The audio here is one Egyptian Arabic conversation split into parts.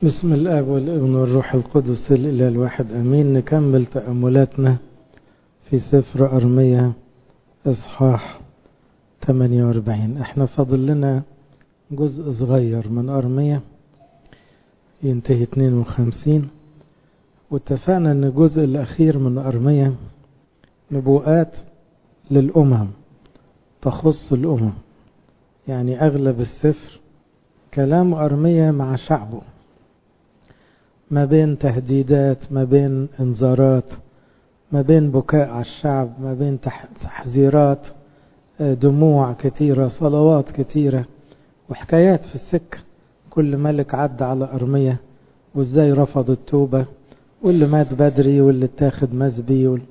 بسم الآب والابن والروح القدس الإله الواحد أمين نكمل تأملاتنا في سفر أرمية إصحاح 48 احنا فاضل لنا جزء صغير من أرمية ينتهي 52 واتفقنا ان الجزء الأخير من أرمية نبوءات للأمم تخص الأمم يعني أغلب السفر كلام أرمية مع شعبه ما بين تهديدات ما بين انذارات ما بين بكاء على الشعب ما بين تحذيرات دموع كثيرة صلوات كثيرة وحكايات في السكة كل ملك عدى على أرمية وازاي رفض التوبة واللي مات بدري واللي اتاخد مسبي وال...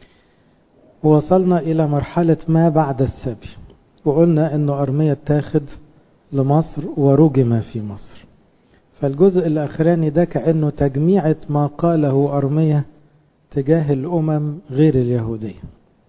ووصلنا إلى مرحلة ما بعد السبي وقلنا أنه أرمية اتاخد لمصر ورجم في مصر فالجزء الأخراني ده كأنه تجميعة ما قاله أرمية تجاه الأمم غير اليهودية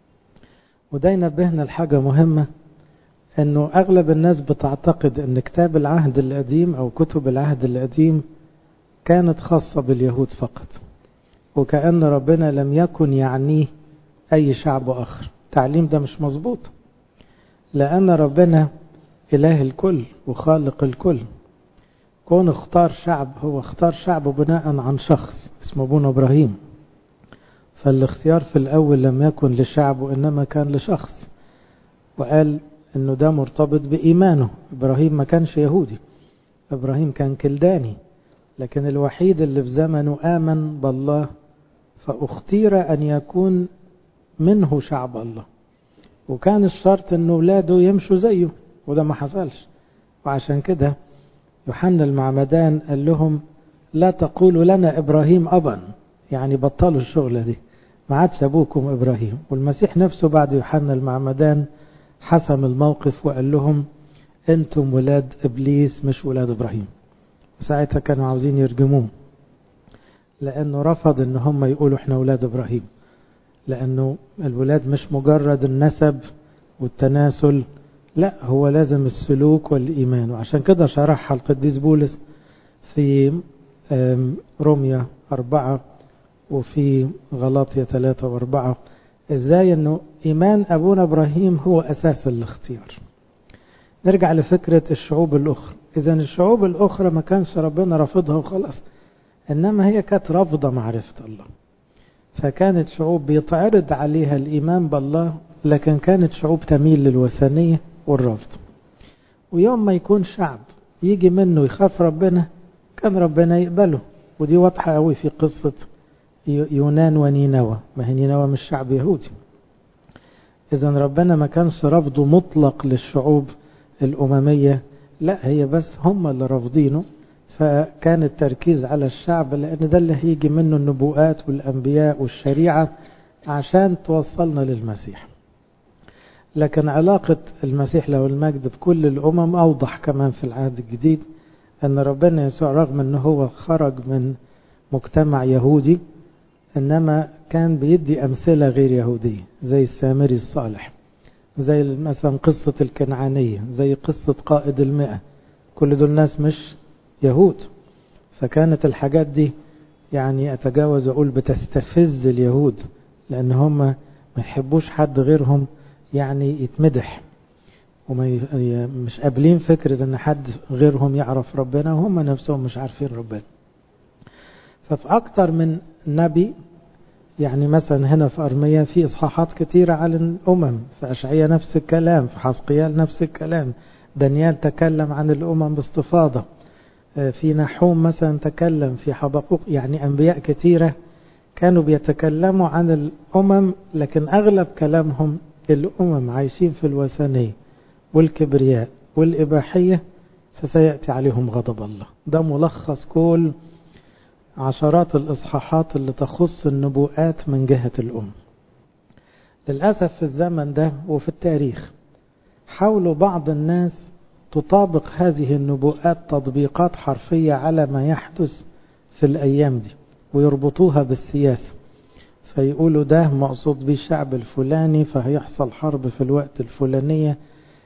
وده ينبهنا لحاجة مهمة أنه أغلب الناس بتعتقد أن كتاب العهد القديم أو كتب العهد القديم كانت خاصة باليهود فقط وكأن ربنا لم يكن يعنيه أي شعب آخر التعليم ده مش مظبوط لأن ربنا إله الكل وخالق الكل كون اختار شعب هو اختار شعب بناء عن شخص اسمه ابونا ابراهيم فالاختيار في الاول لم يكن لشعب وانما كان لشخص وقال انه ده مرتبط بايمانه ابراهيم ما كانش يهودي ابراهيم كان كلداني لكن الوحيد اللي في زمنه امن بالله فاختير ان يكون منه شعب الله وكان الشرط ان اولاده يمشوا زيه وده ما حصلش وعشان كده يوحنا المعمدان قال لهم لا تقولوا لنا ابراهيم ابا يعني بطلوا الشغلة دي ما عادش ابوكم ابراهيم والمسيح نفسه بعد يوحنا المعمدان حسم الموقف وقال لهم انتم ولاد ابليس مش ولاد ابراهيم وساعتها كانوا عاوزين يرجموه لانه رفض ان هم يقولوا احنا ولاد ابراهيم لانه الولاد مش مجرد النسب والتناسل لا هو لازم السلوك والإيمان وعشان كده شرحها القديس بولس في روميا أربعة وفي غلاطية ثلاثة وأربعة إزاي أنه إيمان أبونا إبراهيم هو أساس الاختيار نرجع لفكرة الشعوب الأخرى إذا الشعوب الأخرى ما كانش ربنا رافضها وخلاص إنما هي كانت رافضة معرفة الله فكانت شعوب بيتعرض عليها الإيمان بالله لكن كانت شعوب تميل للوثنية والرفض ويوم ما يكون شعب يجي منه يخاف ربنا كان ربنا يقبله ودي واضحة قوي في قصة يونان ونينوى ما هي نينوى مش شعب يهودي إذا ربنا ما كانش رفضه مطلق للشعوب الأممية لا هي بس هم اللي رافضينه فكان التركيز على الشعب لأن ده اللي هيجي منه النبوءات والأنبياء والشريعة عشان توصلنا للمسيح لكن علاقة المسيح له المجد بكل الأمم أوضح كمان في العهد الجديد أن ربنا يسوع رغم أنه هو خرج من مجتمع يهودي إنما كان بيدي أمثلة غير يهودية زي السامري الصالح زي مثلا قصة الكنعانية زي قصة قائد المئة كل دول ناس مش يهود فكانت الحاجات دي يعني أتجاوز أقول بتستفز اليهود لأن هم ما يحبوش حد غيرهم يعني يتمدح وما مش قابلين فكرة ان حد غيرهم يعرف ربنا وهم نفسهم مش عارفين ربنا ففي اكتر من نبي يعني مثلا هنا في أرمية في إصحاحات كتيرة على الأمم في أشعية نفس الكلام في حسقيال نفس الكلام دانيال تكلم عن الأمم باستفاضة في نحوم مثلا تكلم في حبقوق يعني أنبياء كتيرة كانوا بيتكلموا عن الأمم لكن أغلب كلامهم الأمم عايشين في الوثنية والكبرياء والإباحية فسيأتي عليهم غضب الله ده ملخص كل عشرات الإصحاحات اللي تخص النبوءات من جهة الأم للأسف في الزمن ده وفي التاريخ حاولوا بعض الناس تطابق هذه النبوءات تطبيقات حرفية على ما يحدث في الأيام دي ويربطوها بالسياسة فيقولوا ده مقصود به الشعب الفلاني فهيحصل حرب في الوقت الفلانية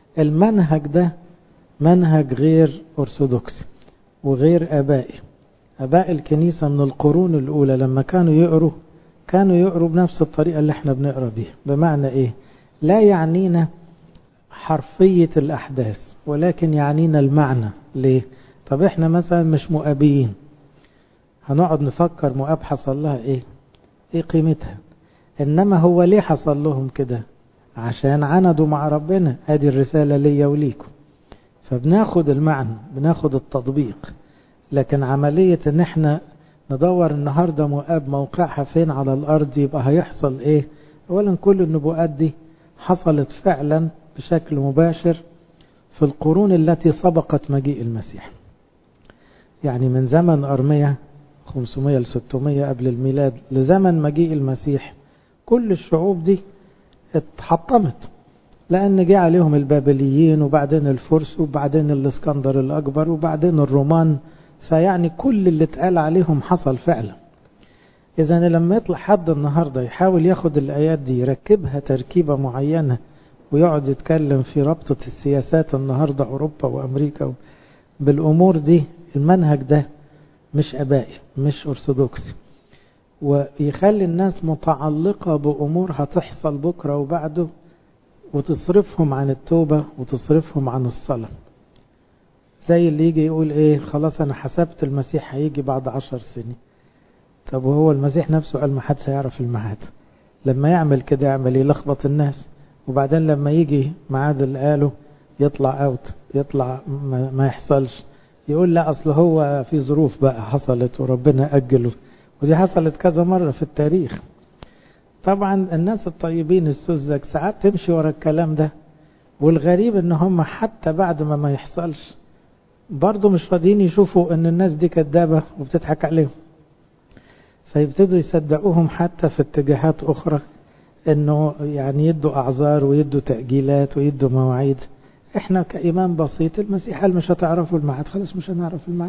المنهج ده منهج غير أرثوذكسي وغير آبائي أباء الكنيسة من القرون الأولى لما كانوا يقروا كانوا يقروا بنفس الطريقة اللي احنا بنقرا بيها بمعنى ايه لا يعنينا حرفية الأحداث ولكن يعنينا المعنى ليه طب احنا مثلا مش مؤابيين هنقعد نفكر مؤاب حصل لها ايه ايه قيمتها انما هو ليه حصل لهم كده عشان عندوا مع ربنا ادي الرسالة ليا وليكم فبناخد المعنى بناخد التطبيق لكن عملية ان احنا ندور النهاردة مؤاب موقعها فين على الارض يبقى هيحصل ايه اولا كل النبوءات دي حصلت فعلا بشكل مباشر في القرون التي سبقت مجيء المسيح يعني من زمن أرمية 500 ل 600 قبل الميلاد لزمن مجيء المسيح كل الشعوب دي اتحطمت لأن جه عليهم البابليين وبعدين الفرس وبعدين الاسكندر الأكبر وبعدين الرومان فيعني كل اللي اتقال عليهم حصل فعلا إذا لما يطلع حد النهاردة يحاول ياخد الآيات دي يركبها تركيبة معينة ويقعد يتكلم في ربطة السياسات النهاردة أوروبا وأمريكا بالأمور دي المنهج ده مش أبائي مش أرثوذكسي ويخلي الناس متعلقة بأمور هتحصل بكرة وبعده وتصرفهم عن التوبة وتصرفهم عن الصلاة زي اللي يجي يقول ايه خلاص انا حسبت المسيح هيجي بعد عشر سنين طب وهو المسيح نفسه قال ما حدش هيعرف الميعاد لما يعمل كده يعمل يلخبط الناس وبعدين لما يجي ميعاد اللي قاله يطلع اوت يطلع ما, ما يحصلش يقول لا اصل هو في ظروف بقى حصلت وربنا اجله ودي حصلت كذا مرة في التاريخ طبعا الناس الطيبين السذج ساعات تمشي ورا الكلام ده والغريب ان هم حتى بعد ما ما يحصلش برضه مش راضيين يشوفوا ان الناس دي كدابة وبتضحك عليهم فيبتدوا يصدقوهم حتى في اتجاهات اخرى انه يعني يدوا اعذار ويدوا تأجيلات ويدوا مواعيد احنا كإيمان بسيط المسيح قال مش هتعرفوا الميعاد خلاص مش هنعرف الميعاد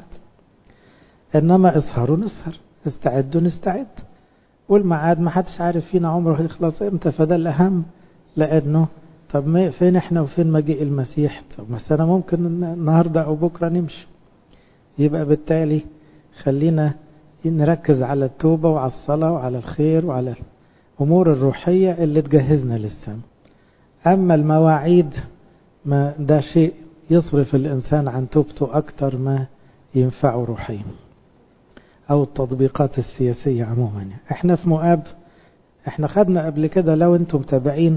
انما اسهروا نسهر استعدوا نستعد والميعاد ما حدش عارف فينا عمره هيخلص امتى فده الاهم لانه طب ما فين احنا وفين مجيء المسيح طب ما انا ممكن النهارده او بكره نمشي يبقى بالتالي خلينا نركز على التوبه وعلى الصلاه وعلى الخير وعلى الامور الروحيه اللي تجهزنا للسماء اما المواعيد ما ده شيء يصرف الانسان عن توبته اكتر ما ينفعه روحيا او التطبيقات السياسيه عموما احنا في مؤاب احنا خدنا قبل كده لو انتم متابعين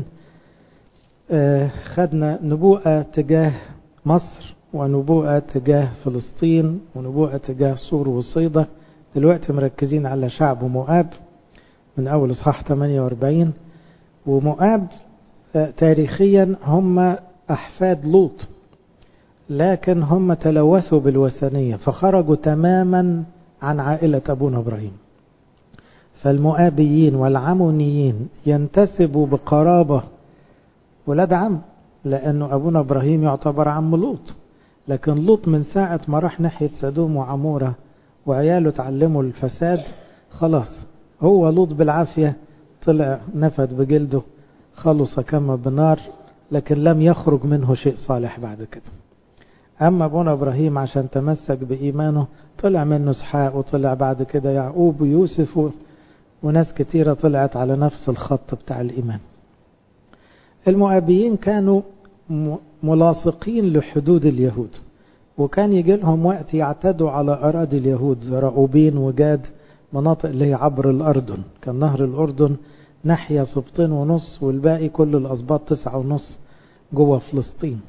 خدنا نبوءة تجاه مصر ونبوءة تجاه فلسطين ونبوءة تجاه سور وصيدة دلوقتي مركزين على شعب مؤاب من أول إصحاح 48 ومؤاب تاريخيا هم أحفاد لوط لكن هم تلوثوا بالوثنية فخرجوا تماما عن عائلة أبونا إبراهيم فالمؤابيين والعمونيين ينتسبوا بقرابة ولاد عم لأنه أبونا إبراهيم يعتبر عم لوط لكن لوط من ساعة ما راح ناحية سدوم وعمورة وعياله تعلموا الفساد خلاص هو لوط بالعافية طلع نفد بجلده خلص كما بنار لكن لم يخرج منه شيء صالح بعد كده أما أبونا إبراهيم عشان تمسك بإيمانه طلع منه اسحاق وطلع بعد كده يعقوب ويوسف وناس كتيرة طلعت على نفس الخط بتاع الإيمان المؤابيين كانوا ملاصقين لحدود اليهود وكان يجي لهم وقت يعتدوا على أراضي اليهود رأوبين وجاد مناطق اللي هي عبر الأردن كان نهر الأردن ناحية سبطين ونص والباقي كل الأسباط تسعة ونص جوه فلسطين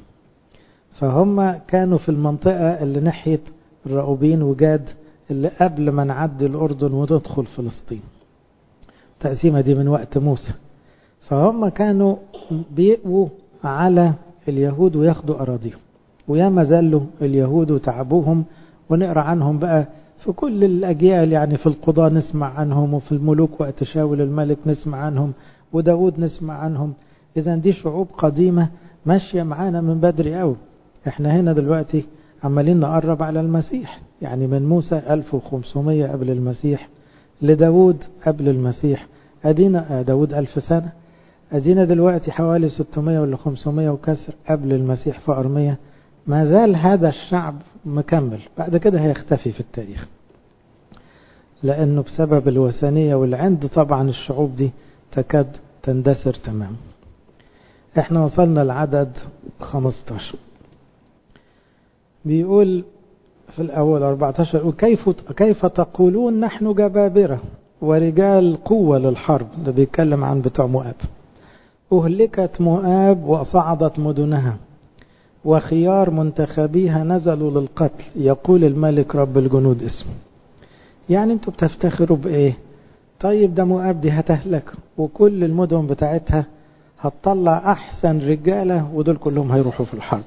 فهم كانوا في المنطقة اللي ناحية الرأوبين وجاد اللي قبل ما نعدي الأردن وندخل فلسطين التقسيمة دي من وقت موسى فهم كانوا بيقووا على اليهود وياخدوا أراضيهم وياما زلوا اليهود وتعبوهم ونقرأ عنهم بقى في كل الأجيال يعني في القضاء نسمع عنهم وفي الملوك وقت شاول الملك نسمع عنهم وداود نسمع عنهم إذا دي شعوب قديمة ماشية معانا من بدري قوي احنا هنا دلوقتي عمالين نقرب على المسيح يعني من موسى 1500 قبل المسيح لداود قبل المسيح أدينا داود ألف سنة أدينا دلوقتي حوالي 600 ولا 500 وكسر قبل المسيح في أرمية ما زال هذا الشعب مكمل بعد كده هيختفي في التاريخ لأنه بسبب الوثنية والعند طبعا الشعوب دي تكاد تندثر تماما احنا وصلنا العدد 15 بيقول في الأول 14 وكيف كيف تقولون نحن جبابرة ورجال قوة للحرب ده بيتكلم عن بتوع مؤاب أهلكت مؤاب وصعدت مدنها وخيار منتخبيها نزلوا للقتل يقول الملك رب الجنود اسمه يعني انتوا بتفتخروا بايه طيب ده مؤاب دي هتهلك وكل المدن بتاعتها هتطلع احسن رجاله ودول كلهم هيروحوا في الحرب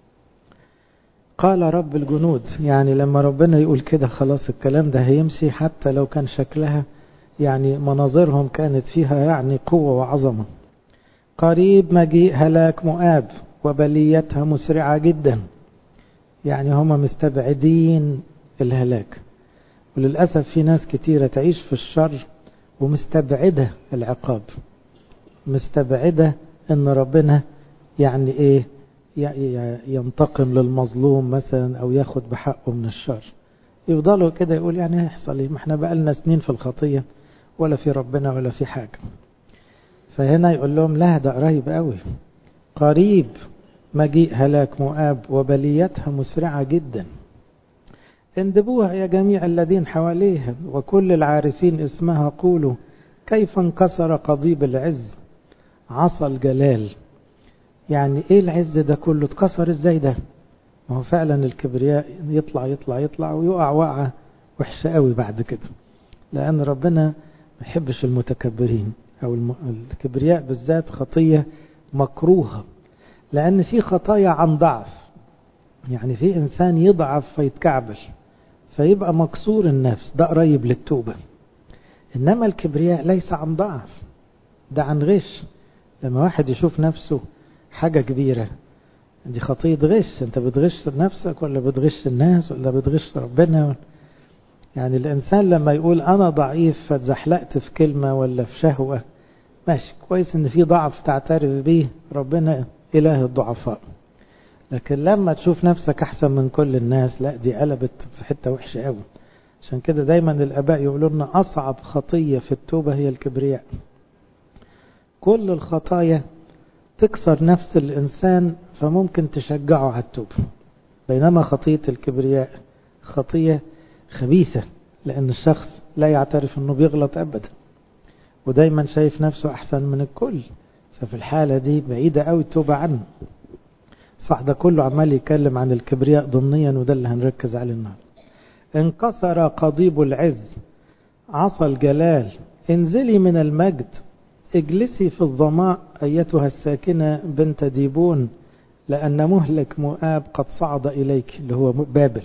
قال رب الجنود يعني لما ربنا يقول كده خلاص الكلام ده هيمشي حتى لو كان شكلها يعني مناظرهم كانت فيها يعني قوة وعظمة قريب مجيء هلاك مؤاب وبليتها مسرعة جدا يعني هم مستبعدين الهلاك وللأسف في ناس كتيرة تعيش في الشر ومستبعدة العقاب مستبعدة ان ربنا يعني ايه ينتقم للمظلوم مثلا او ياخد بحقه من الشر يفضلوا كده يقول يعني هيحصل ايه ما احنا بقالنا سنين في الخطية ولا في ربنا ولا في حاجة فهنا يقول لهم لا ده قريب قوي قريب مجيء هلاك مؤاب وبليتها مسرعة جدا اندبوها يا جميع الذين حواليها وكل العارفين اسمها قولوا كيف انكسر قضيب العز عصا الجلال يعني ايه العز ده كله اتكسر ازاي ده ما هو فعلا الكبرياء يطلع يطلع يطلع ويقع وقعة وحشة قوي بعد كده لأن ربنا ما يحبش المتكبرين أو الكبرياء بالذات خطية مكروهة لأن في خطايا عن ضعف يعني في إنسان يضعف فيتكعبل فيبقى مكسور النفس ده قريب للتوبة إنما الكبرياء ليس عن ضعف ده عن غش لما واحد يشوف نفسه حاجة كبيرة دي خطية غش انت بتغش نفسك ولا بتغش الناس ولا بتغش ربنا يعني الإنسان لما يقول أنا ضعيف فاتزحلقت في كلمة ولا في شهوة ماشي كويس ان في ضعف تعترف به ربنا إله الضعفاء لكن لما تشوف نفسك أحسن من كل الناس لا دي قلبت في حتة وحشة قوي عشان كده دايما الآباء يقولوا لنا أصعب خطية في التوبة هي الكبرياء كل الخطايا تكسر نفس الإنسان فممكن تشجعه على التوبة بينما خطية الكبرياء خطية خبيثة لأن الشخص لا يعترف أنه بيغلط أبدا ودايما شايف نفسه أحسن من الكل ففي الحالة دي بعيدة قوي التوبة عنه صح ده كله عمال يتكلم عن الكبرياء ضمنيا وده اللي هنركز عليه النهارده انكسر قضيب العز عصا الجلال انزلي من المجد اجلسي في الظماء أيتها الساكنة بنت ديبون لأن مهلك مؤاب قد صعد إليك اللي هو بابل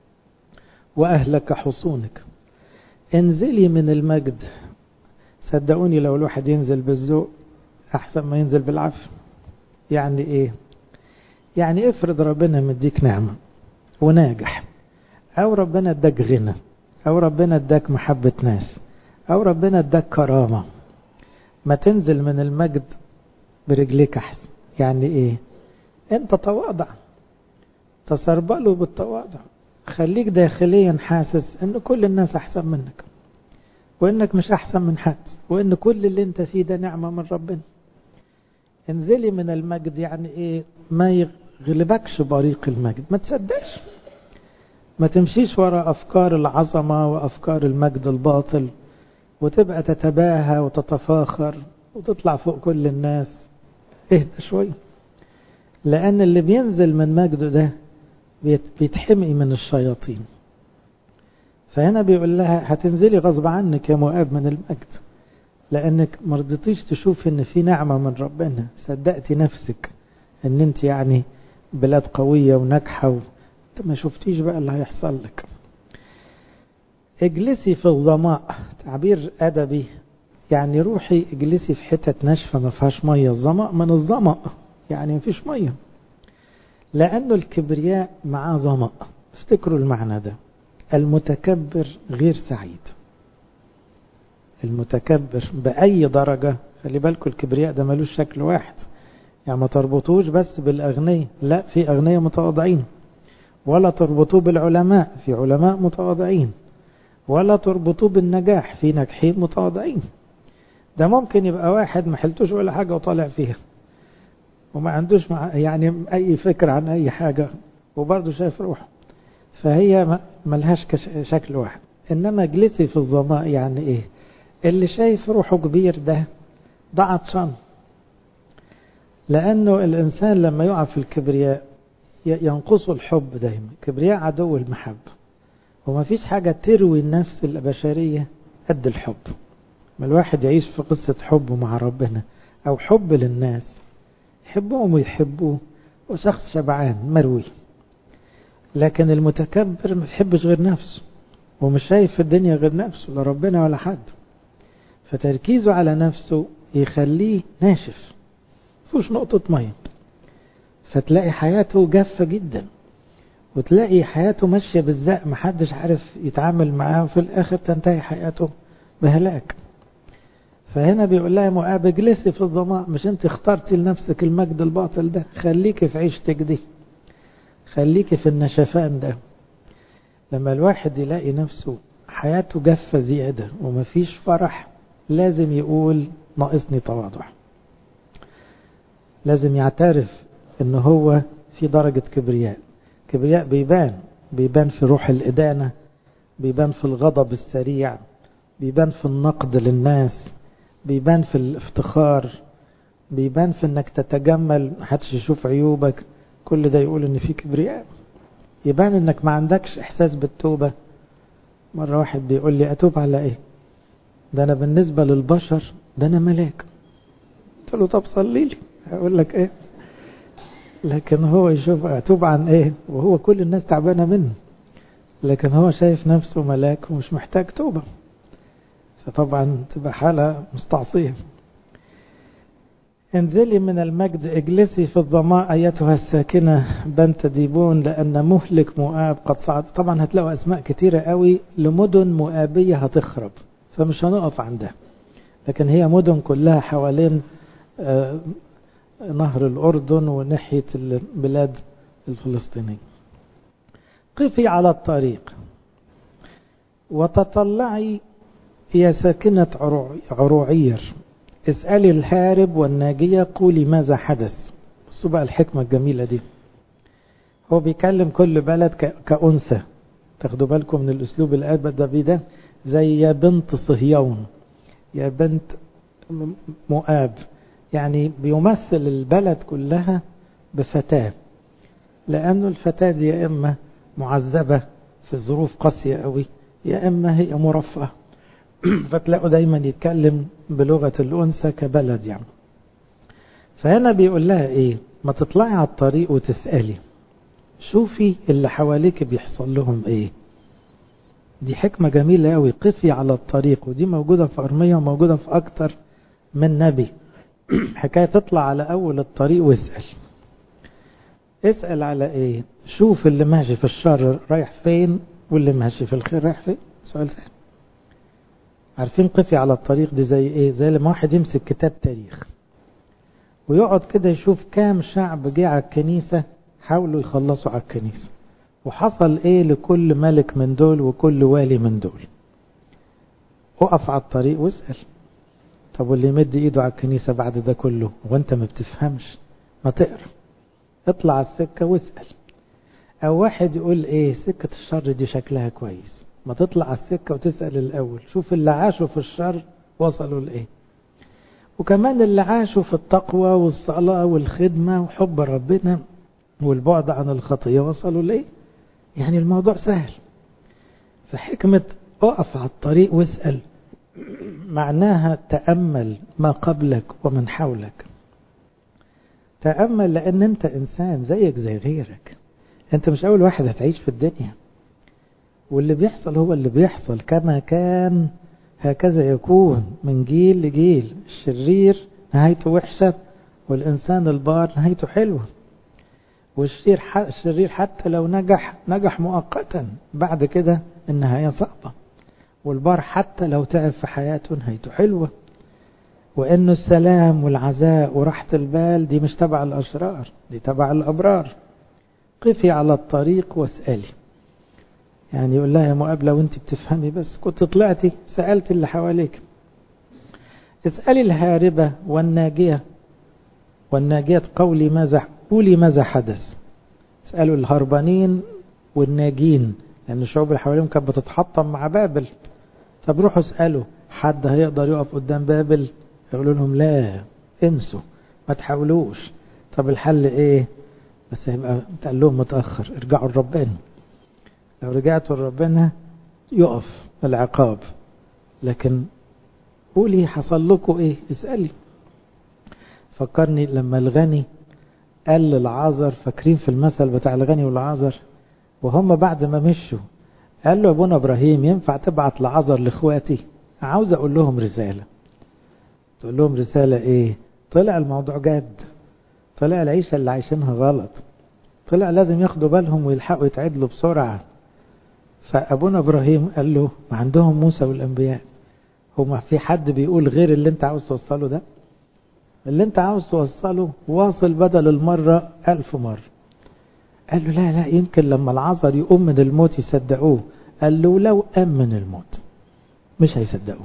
وأهلك حصونك انزلي من المجد صدقوني لو الواحد ينزل بالذوق أحسن ما ينزل بالعفو يعني إيه يعني افرض ربنا مديك نعمة وناجح أو ربنا اداك غنى أو ربنا اداك محبة ناس أو ربنا اداك كرامة ما تنزل من المجد برجليك أحسن يعني إيه أنت تواضع تسربله بالتواضع خليك داخليا حاسس أن كل الناس أحسن منك وأنك مش أحسن من حد وأن كل اللي أنت فيه ده نعمة من ربنا انزلي من المجد يعني إيه ما يغلبكش بريق المجد ما تصدقش ما تمشيش وراء أفكار العظمة وأفكار المجد الباطل وتبقى تتباهى وتتفاخر وتطلع فوق كل الناس اهدى شوية لأن اللي بينزل من مجده ده بيتحمي من الشياطين فهنا بيقول لها هتنزلي غصب عنك يا مؤاب من المجد لأنك مرضتيش تشوف ان في نعمة من ربنا صدقتي نفسك ان انت يعني بلاد قوية وناجحة و... ما شفتيش بقى اللي هيحصل لك اجلسي في الظماء تعبير أدبي يعني روحي اجلسي في حتة ناشفة ما فيهاش مية الظماء من الظمأ يعني ما فيش مية لأنه الكبرياء معاه ظمأ افتكروا المعنى ده المتكبر غير سعيد المتكبر بأي درجة خلي بالكم الكبرياء ده ملوش شكل واحد يعني ما تربطوش بس بالأغنياء لا في أغنياء متواضعين ولا تربطوه بالعلماء في علماء متواضعين ولا تربطوه بالنجاح في ناجحين متواضعين ده ممكن يبقى واحد ما حلتوش ولا حاجة وطالع فيها وما عندوش مع يعني أي فكرة عن أي حاجة وبرضه شايف روحه فهي ملهاش شكل واحد إنما جلسي في الظماء يعني إيه اللي شايف روحه كبير ده ده عطشان لأنه الإنسان لما يقع في الكبرياء ينقصه الحب دايما كبرياء عدو المحبة وما فيش حاجة تروي النفس البشرية قد الحب ما الواحد يعيش في قصة حب مع ربنا أو حب للناس يحبهم ويحبوه وشخص شبعان مروي لكن المتكبر ما يحبش غير نفسه ومش شايف في الدنيا غير نفسه لا ربنا ولا حد فتركيزه على نفسه يخليه ناشف فيهوش نقطة مية فتلاقي حياته جافة جدا وتلاقي حياته ماشية بالزق محدش عارف يتعامل معاه وفي الآخر تنتهي حياته بهلاك فهنا بيقول لها مؤاب اجلسي في الظماء مش انت اخترتي لنفسك المجد الباطل ده خليكي في عيشتك دي خليكي في النشفان ده لما الواحد يلاقي نفسه حياته جافة زيادة ومفيش فرح لازم يقول ناقصني تواضع لازم يعترف ان هو في درجة كبرياء كبرياء بيبان بيبان في روح الإدانة بيبان في الغضب السريع بيبان في النقد للناس بيبان في الافتخار بيبان في انك تتجمل محدش يشوف عيوبك كل ده يقول ان في كبرياء يبان انك ما عندكش احساس بالتوبة مرة واحد بيقول لي اتوب على ايه ده انا بالنسبة للبشر ده انا ملاك قلت له طب صلي لي هقول لك ايه لكن هو يشوف اتوب عن ايه وهو كل الناس تعبانة منه لكن هو شايف نفسه ملاك ومش محتاج توبة فطبعا تبقى حالة مستعصية انزلي من المجد اجلسي في الظماء ايتها الساكنة بنت ديبون لان مهلك مؤاب قد صعد طبعا هتلاقوا اسماء كتيرة قوي لمدن مؤابية هتخرب فمش هنقف عندها لكن هي مدن كلها حوالين آه نهر الأردن وناحية البلاد الفلسطينية قفي على الطريق وتطلعي يا ساكنة عروعير اسألي الهارب والناجية قولي ماذا حدث بصوا بقى الحكمة الجميلة دي هو بيكلم كل بلد كأنثى تاخدوا بالكم من الأسلوب الأبدي ده زي يا بنت صهيون يا بنت مؤاب يعني بيمثل البلد كلها بفتاة لأنه الفتاة دي يا إما معذبة في ظروف قاسية قوي يا إما هي مرفهة فتلاقوا دايما يتكلم بلغة الأنثى كبلد يعني فهنا بيقول لها إيه ما تطلعي على الطريق وتسألي شوفي اللي حواليك بيحصل لهم إيه دي حكمة جميلة قوي قفي على الطريق ودي موجودة في أرمية وموجودة في أكتر من نبي حكاية تطلع على أول الطريق واسأل اسأل على ايه شوف اللي ماشي في الشر رايح فين واللي ماشي في الخير رايح فين سؤال ثاني عارفين قفي على الطريق دي زي ايه زي لما واحد يمسك كتاب تاريخ ويقعد كده يشوف كام شعب جه على الكنيسة حاولوا يخلصوا على الكنيسة وحصل ايه لكل ملك من دول وكل والي من دول اقف على الطريق واسأل طب واللي يمد ايده على الكنيسة بعد ده كله وانت ما بتفهمش ما تقرا اطلع على السكة واسأل او واحد يقول ايه سكة الشر دي شكلها كويس ما تطلع على السكة وتسأل الاول شوف اللي عاشوا في الشر وصلوا لايه وكمان اللي عاشوا في التقوى والصلاة والخدمة وحب ربنا والبعد عن الخطية وصلوا لايه يعني الموضوع سهل فحكمة اقف على الطريق واسأل معناها تأمل ما قبلك ومن حولك تأمل لأن أنت إنسان زيك زي غيرك أنت مش أول واحد هتعيش في الدنيا واللي بيحصل هو اللي بيحصل كما كان هكذا يكون من جيل لجيل الشرير نهايته وحشة والإنسان البار نهايته حلوة والشرير الشرير حتى لو نجح نجح مؤقتا بعد كده النهاية صعبة والبار حتى لو تعب في حياته نهايته حلوة وانه السلام والعزاء وراحة البال دي مش تبع الاشرار دي تبع الابرار قفي على الطريق واسألي يعني يقول لها يا مؤاب لو انت بتفهمي بس كنت طلعتي سألت اللي حواليك اسألي الهاربة والناجية والناجية قولي ماذا قولي ماذا حدث اسألوا الهربانين والناجين لأن الشعوب اللي حواليهم كانت بتتحطم مع بابل طب روحوا اسألوا حد هيقدر يقف قدام بابل يقولوا لهم لا انسوا ما تحاولوش طب الحل ايه بس هيبقى تقال لهم متأخر ارجعوا لربنا لو رجعتوا لربنا يقف العقاب لكن قولي حصل لكم ايه اسألي فكرني لما الغني قال للعازر فاكرين في المثل بتاع الغني والعازر وهم بعد ما مشوا قال له ابونا ابراهيم ينفع تبعت لعازر لاخواتي عاوز اقول لهم رسالة تقول لهم رسالة ايه طلع الموضوع جد طلع العيشة اللي عايشينها غلط طلع لازم ياخدوا بالهم ويلحقوا يتعدلوا بسرعة فأبونا إبراهيم قال له ما عندهم موسى والأنبياء هما في حد بيقول غير اللي انت عاوز توصله ده اللي انت عاوز توصله واصل بدل المرة ألف مرة قال له لا لا يمكن لما العذر يقوم من الموت يصدقوه قال له لو قام من الموت مش هيصدقوه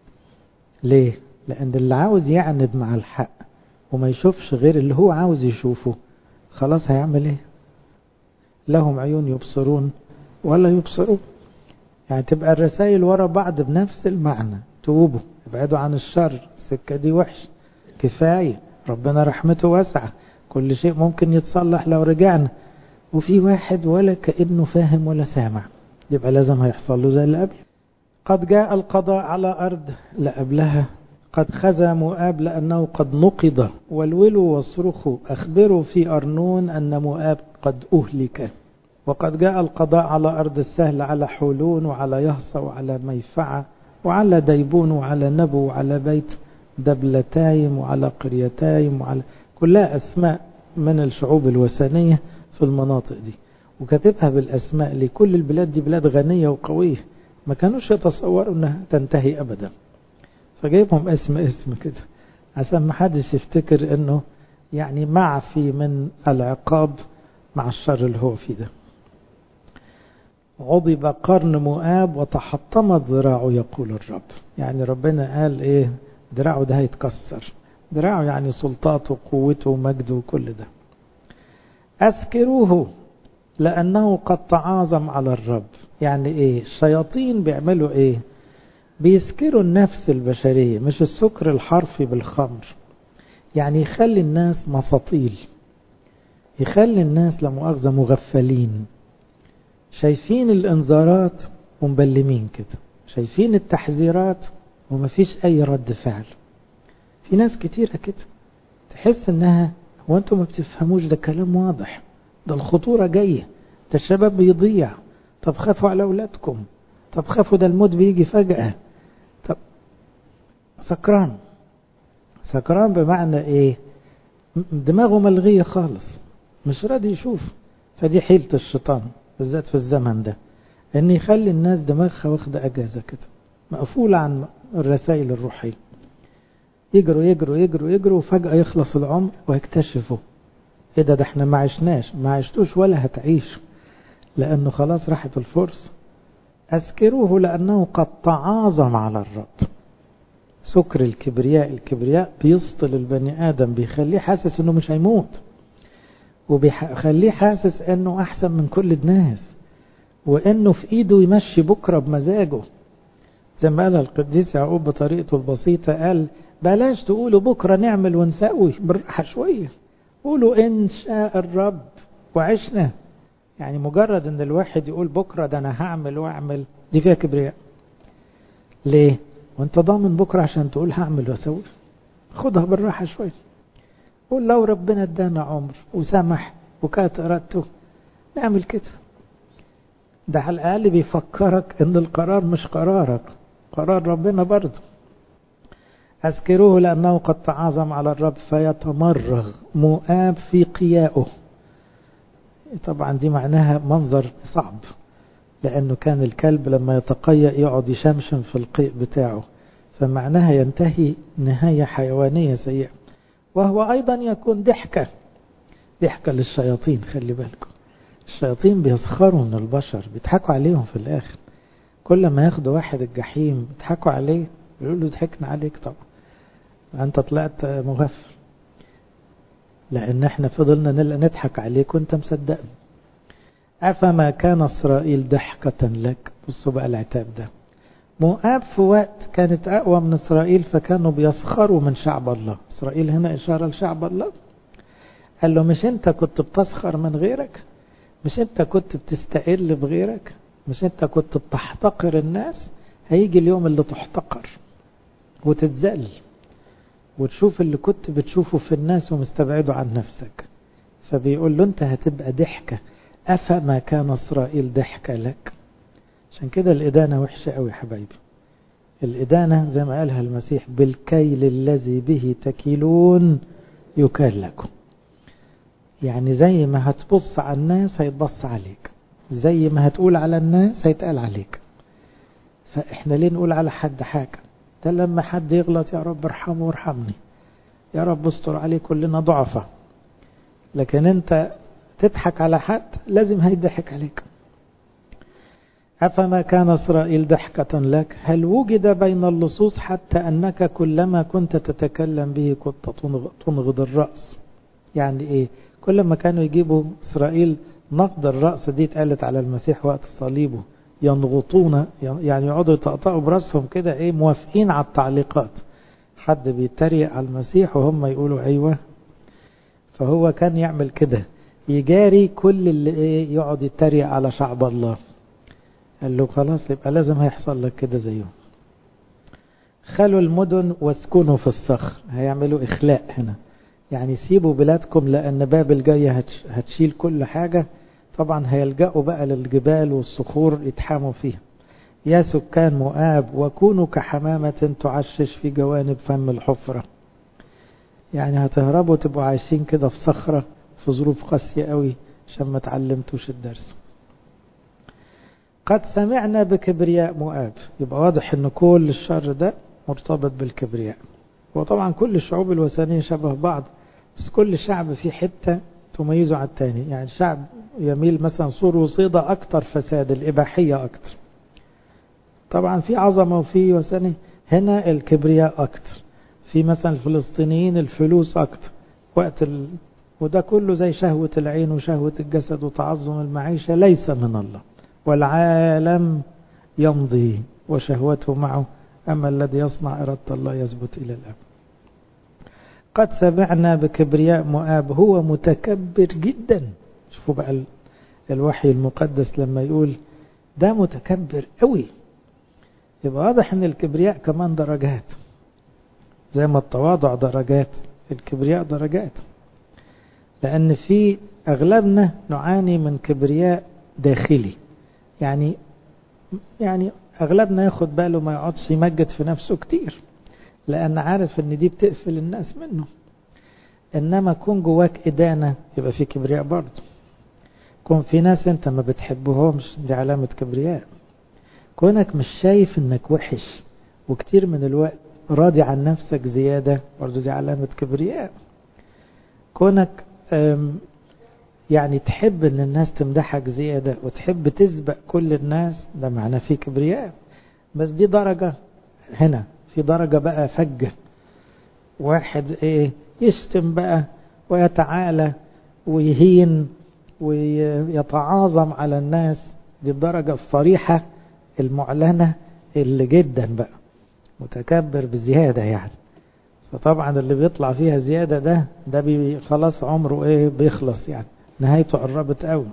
ليه لأن اللي عاوز يعند مع الحق وما يشوفش غير اللي هو عاوز يشوفه خلاص هيعمل ايه لهم عيون يبصرون ولا يبصرون يعني تبقى الرسائل ورا بعض بنفس المعنى توبوا ابعدوا عن الشر السكة دي وحش كفاية ربنا رحمته واسعة كل شيء ممكن يتصلح لو رجعنا وفي واحد ولا كأنه فاهم ولا سامع يبقى لازم هيحصل له زي اللي قبل قد جاء القضاء على أرض لا قبلها قد خزى مؤاب لأنه قد نقض والولوا واصرخوا أخبروا في أرنون أن مؤاب قد أهلك وقد جاء القضاء على أرض السهل على حولون وعلى يهصى وعلى ميفعة وعلى ديبون وعلى نبو وعلى بيت دبلتايم وعلى قريتايم وعلى كلها أسماء من الشعوب الوثنية في المناطق دي وكاتبها بالأسماء لكل البلاد دي بلاد غنية وقوية ما كانوش يتصوروا أنها تنتهي أبدا فجايبهم اسم اسم كده عشان ما حدش يفتكر أنه يعني معفي من العقاب مع الشر اللي هو فيه ده عضب قرن مؤاب وتحطمت ذراعه يقول الرب يعني ربنا قال ايه دراعه ده هيتكسر دراعه يعني سلطاته وقوته ومجده وكل ده أسكروه لأنه قد تعاظم على الرب يعني ايه الشياطين بيعملوا ايه بيسكروا النفس البشرية مش السكر الحرفي بالخمر يعني يخلي الناس مساطيل يخلي الناس لمؤاخذة مغفلين شايفين الانذارات ومبلمين كده شايفين التحذيرات ومفيش اي رد فعل في ناس كتيرة كده تحس انها هو انتم ما بتفهموش ده كلام واضح ده الخطورة جاية ده الشباب بيضيع طب خافوا على اولادكم طب خافوا ده الموت بيجي فجأة طب سكران سكران بمعنى ايه دماغه ملغية خالص مش راضي يشوف فدي حيلة الشيطان بالذات في الزمن ده ان يخلي الناس دماغها واخدة اجازة كده مقفولة عن الرسائل الروحية يجروا يجروا يجروا يجروا وفجأة يخلص العمر ويكتشفوا ايه ده ده احنا ما عشناش ما عشتوش ولا هتعيش لانه خلاص راحت الفرصة اذكروه لانه قد تعاظم على الرب سكر الكبرياء الكبرياء بيسطل البني ادم بيخليه حاسس انه مش هيموت وبيخليه حاسس انه احسن من كل الناس وانه في ايده يمشي بكره بمزاجه زي ما قال القديس يعقوب بطريقته البسيطه قال بلاش تقولوا بكره نعمل ونسوي بالراحه شويه قولوا ان شاء الرب وعشنا يعني مجرد ان الواحد يقول بكره ده انا هعمل واعمل دي فيها كبرياء ليه وانت ضامن بكره عشان تقول هعمل واسوي خدها بالراحه شويه قول لو ربنا ادانا عمر وسمح وكانت ارادته نعمل كده ده على الاقل بيفكرك ان القرار مش قرارك قرار ربنا برضه اذكروه لانه قد تعاظم على الرب فيتمرغ مؤاب في قيائه طبعا دي معناها منظر صعب لانه كان الكلب لما يتقيأ يقعد يشمشم في القيء بتاعه فمعناها ينتهي نهاية حيوانية سيئة وهو أيضا يكون ضحكة ضحكة للشياطين خلي بالكم الشياطين بيسخروا من البشر بيضحكوا عليهم في الآخر كل ما ياخدوا واحد الجحيم يضحكوا عليه يقولوا له ضحكنا عليك طبعا أنت طلعت مغفل لأن احنا فضلنا نضحك عليك وانت مصدقنا أفما كان إسرائيل ضحكة لك بصوا بقى العتاب ده مؤاب في وقت كانت أقوى من إسرائيل فكانوا بيسخروا من شعب الله إسرائيل هنا إشارة لشعب الله قال له مش أنت كنت بتسخر من غيرك مش أنت كنت بتستقل بغيرك مش أنت كنت بتحتقر الناس هيجي اليوم اللي تحتقر وتتذل وتشوف اللي كنت بتشوفه في الناس ومستبعده عن نفسك فبيقول له أنت هتبقى ضحكة أفما كان إسرائيل ضحكة لك عشان كده الإدانة وحشة قوي يا حبايبي الإدانة زي ما قالها المسيح بالكيل الذي به تكيلون يكال لكم يعني زي ما هتبص على الناس هيتبص عليك زي ما هتقول على الناس هيتقال عليك فإحنا ليه نقول على حد حاجة ده لما حد يغلط يا رب ارحمه وارحمني يا رب استر عليه كلنا ضعفة لكن انت تضحك على حد لازم هيضحك عليك أفما كان إسرائيل ضحكة لك هل وجد بين اللصوص حتى أنك كلما كنت تتكلم به كنت تنغض الرأس يعني إيه كل ما كانوا يجيبوا إسرائيل نقد الرأس دي اتقالت على المسيح وقت صليبه ينغطون يعني يقعدوا يطقطقوا براسهم كده ايه موافقين على التعليقات حد بيتريق على المسيح وهم يقولوا ايوه فهو كان يعمل كده يجاري كل اللي ايه يقعد يتريق على شعب الله قال له خلاص يبقى لازم هيحصل لك كده زيهم خلوا المدن واسكنوا في الصخر هيعملوا اخلاء هنا يعني سيبوا بلادكم لان بابل جايه هتشيل كل حاجه طبعا هيلجأوا بقى للجبال والصخور يتحاموا فيها يا سكان مؤاب وكونوا كحمامة تعشش في جوانب فم الحفرة يعني هتهربوا تبقوا عايشين كده في صخرة في ظروف قاسية قوي عشان ما تعلمتوش الدرس قد سمعنا بكبرياء مؤاب يبقى واضح ان كل الشر ده مرتبط بالكبرياء وطبعا كل الشعوب الوثنية شبه بعض بس كل شعب في حتة تميزه على التاني يعني شعب يميل مثلا صور وصيدة أكتر فساد الإباحية أكتر طبعا في عظمة وفي وثني هنا الكبرياء أكتر في مثلا الفلسطينيين الفلوس أكتر وقت ال... وده كله زي شهوة العين وشهوة الجسد وتعظم المعيشة ليس من الله والعالم يمضي وشهوته معه أما الذي يصنع إرادة الله يثبت إلى الأبد قد سمعنا بكبرياء مؤاب هو متكبر جدا شوفوا بقى الوحي المقدس لما يقول ده متكبر قوي يبقى واضح ان الكبرياء كمان درجات زي ما التواضع درجات الكبرياء درجات لان في اغلبنا نعاني من كبرياء داخلي يعني يعني اغلبنا ياخد باله ما يقعدش يمجد في نفسه كتير لأن عارف إن دي بتقفل الناس منه إنما كون جواك إدانة يبقى في كبرياء برضه كون في ناس أنت ما بتحبهمش دي علامة كبرياء كونك مش شايف إنك وحش وكتير من الوقت راضي عن نفسك زيادة برضه دي علامة كبرياء كونك يعني تحب إن الناس تمدحك زيادة وتحب تسبق كل الناس ده معناه في كبرياء بس دي درجة هنا في درجة بقى فجة واحد ايه يشتم بقى ويتعالى ويهين ويتعاظم على الناس دي الدرجة الصريحة المعلنة اللي جدا بقى متكبر بزيادة يعني فطبعا اللي بيطلع فيها زيادة ده ده بي خلاص عمره ايه بيخلص يعني نهايته قربت قوي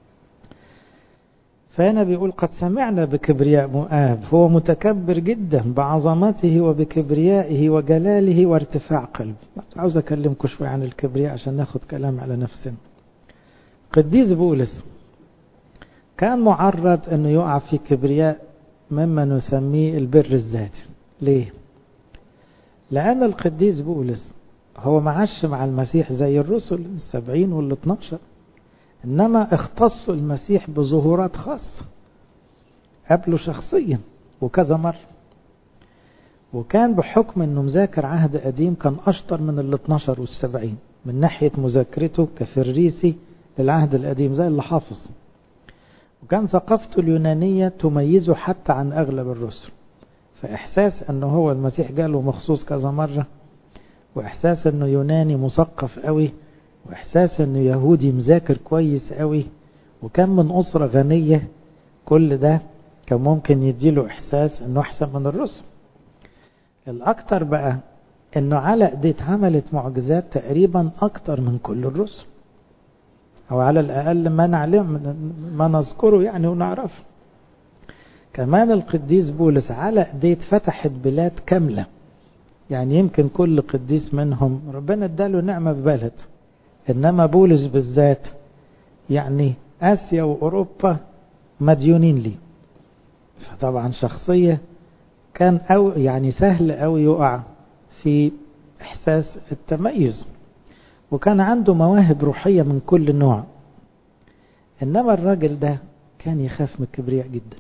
فهنا بيقول قد سمعنا بكبرياء مؤاب هو متكبر جدا بعظمته وبكبريائه وجلاله وارتفاع قلبه عاوز اكلمكم شوية عن الكبرياء عشان ناخد كلام على نفسنا قديس بولس كان معرض انه يقع في كبرياء مما نسميه البر الذاتي ليه لان القديس بولس هو معاش مع المسيح زي الرسل السبعين والاثناشر إنما اختص المسيح بظهورات خاصة قبله شخصيا وكذا مرة وكان بحكم انه مذاكر عهد قديم كان اشطر من ال 12 وال 70 من ناحية مذاكرته كفريسي للعهد القديم زي اللي حافظ وكان ثقافته اليونانية تميزه حتى عن أغلب الرسل فإحساس أنه هو المسيح جاله مخصوص كذا مرة وإحساس أنه يوناني مثقف قوي وإحساس أنه يهودي مذاكر كويس قوي وكان من أسرة غنية كل ده كان ممكن يديله إحساس أنه أحسن من الرسل الأكتر بقى أنه على إيديه عملت معجزات تقريبا أكتر من كل الرسل أو على الأقل ما نعلم ما نذكره يعني ونعرفه كمان القديس بولس على ايديه فتحت بلاد كاملة يعني يمكن كل قديس منهم ربنا اداله نعمة في بلد انما بولس بالذات يعني اسيا واوروبا مديونين لي فطبعا شخصية كان أو يعني سهل أو يقع في إحساس التميز وكان عنده مواهب روحية من كل نوع إنما الراجل ده كان يخاف من الكبرياء جدا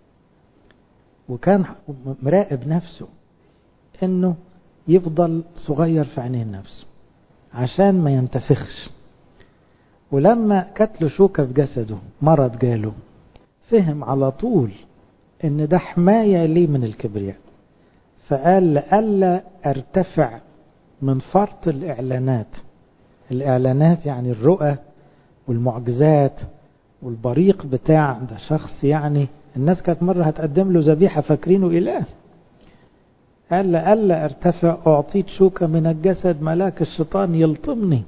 وكان مراقب نفسه إنه يفضل صغير في عينين نفسه عشان ما ينتفخش ولما كانت له شوكة في جسده مرض جاله فهم على طول ان ده حماية لي من الكبرياء فقال لألا ارتفع من فرط الإعلانات الإعلانات يعني الرؤى والمعجزات والبريق بتاع ده شخص يعني الناس كانت مرة هتقدم له ذبيحة فاكرينه إله قال لألا ارتفع أعطيت شوكة من الجسد ملاك الشيطان يلطمني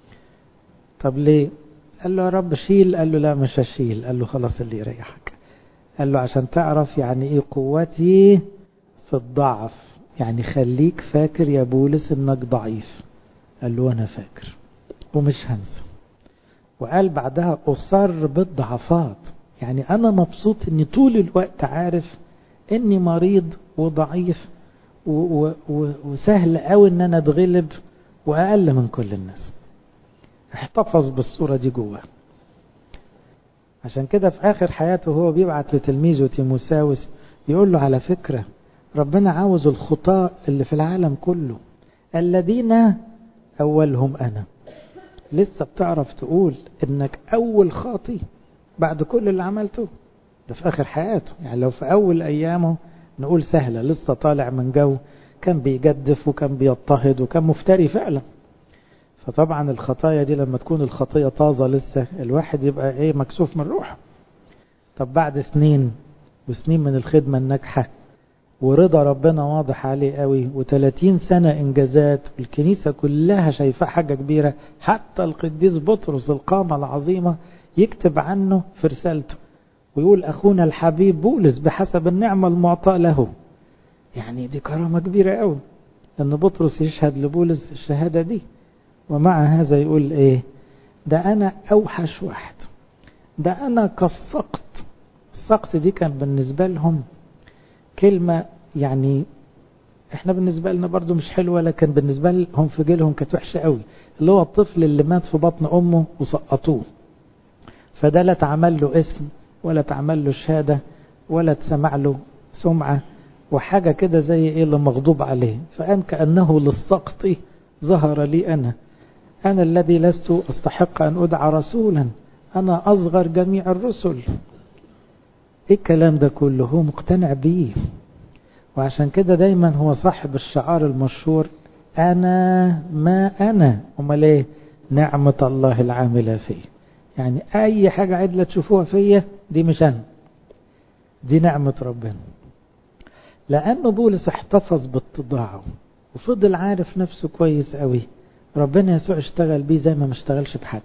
طب ليه قال له يا رب شيل قال له لا مش هشيل قال له خلاص اللي يريحك قال له عشان تعرف يعني ايه قوتي في الضعف يعني خليك فاكر يا بولس انك ضعيف قال له انا فاكر ومش هنسى وقال بعدها اصر بالضعفات يعني انا مبسوط اني طول الوقت عارف اني مريض وضعيف و و و وسهل قوي ان انا اتغلب واقل من كل الناس احتفظ بالصورة دي جواه عشان كده في آخر حياته هو بيبعت لتلميذه تيموساوس يقول له على فكرة ربنا عاوز الخطاة اللي في العالم كله الذين أولهم أنا لسه بتعرف تقول إنك أول خاطي بعد كل اللي عملته ده في آخر حياته يعني لو في أول أيامه نقول سهلة لسه طالع من جو كان بيجدف وكان بيضطهد وكان مفتري فعلا فطبعا الخطايا دي لما تكون الخطية طازة لسه الواحد يبقى ايه مكسوف من روحه طب بعد سنين وسنين من الخدمة الناجحة ورضا ربنا واضح عليه قوي و30 سنة انجازات والكنيسة كلها شايفاه حاجة كبيرة حتى القديس بطرس القامة العظيمة يكتب عنه في رسالته ويقول أخونا الحبيب بولس بحسب النعمة المعطاة له يعني دي كرامة كبيرة قوي أن بطرس يشهد لبولس الشهادة دي ومع هذا يقول ايه ده انا اوحش واحد ده انا كالسقط السقط دي كان بالنسبة لهم كلمة يعني احنا بالنسبة لنا برضو مش حلوة لكن بالنسبة لهم في جيلهم كانت وحشة قوي اللي هو الطفل اللي مات في بطن امه وسقطوه فده لا اتعمل له اسم ولا اتعمل له شهادة ولا اتسمع له سمعة وحاجة كده زي ايه اللي مغضوب عليه فان كأنه للسقط ظهر لي انا أنا الذي لست أستحق أن أدعى رسولا أنا أصغر جميع الرسل إيه الكلام ده كله هو مقتنع بيه وعشان كده دايما هو صاحب الشعار المشهور أنا ما أنا أمال إيه نعمة الله العاملة فيه يعني أي حاجة عدلة تشوفوها فيا دي مش أنا دي نعمة ربنا لأنه بولس احتفظ باتضاعه وفضل عارف نفسه كويس قوي ربنا يسوع اشتغل بيه زي ما ما اشتغلش بحد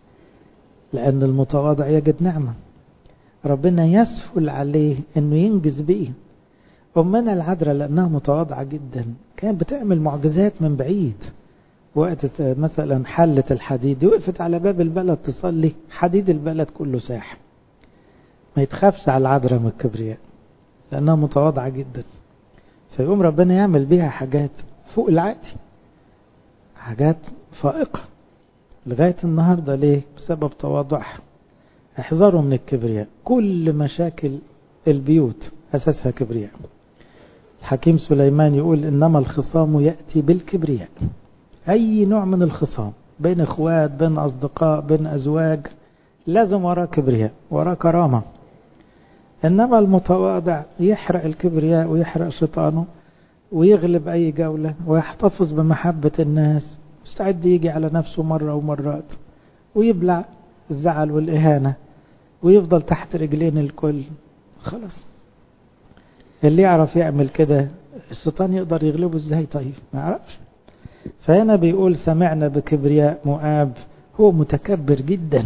لأن المتواضع يجد نعمة ربنا يسهل عليه انه ينجز بيه أمنا العذراء لأنها متواضعة جدا كانت بتعمل معجزات من بعيد وقت مثلا حلة الحديد وقفت على باب البلد تصلي حديد البلد كله ساح ما يتخافش على العذراء من الكبرياء لأنها متواضعة جدا فيقوم ربنا يعمل بيها حاجات فوق العادي حاجات فائقة لغاية النهاردة ليه بسبب تواضعها احذروا من الكبرياء كل مشاكل البيوت أساسها كبرياء الحكيم سليمان يقول إنما الخصام يأتي بالكبرياء أي نوع من الخصام بين اخوات بين اصدقاء بين ازواج لازم وراه كبرياء وراه كرامة انما المتواضع يحرق الكبرياء ويحرق شيطانه ويغلب اي جولة ويحتفظ بمحبة الناس مستعد يجي على نفسه مرة ومرات ويبلع الزعل والإهانة ويفضل تحت رجلين الكل خلاص اللي يعرف يعمل كده الشيطان يقدر يغلبه ازاي طيب ما يعرفش فهنا بيقول سمعنا بكبرياء مؤاب هو متكبر جدا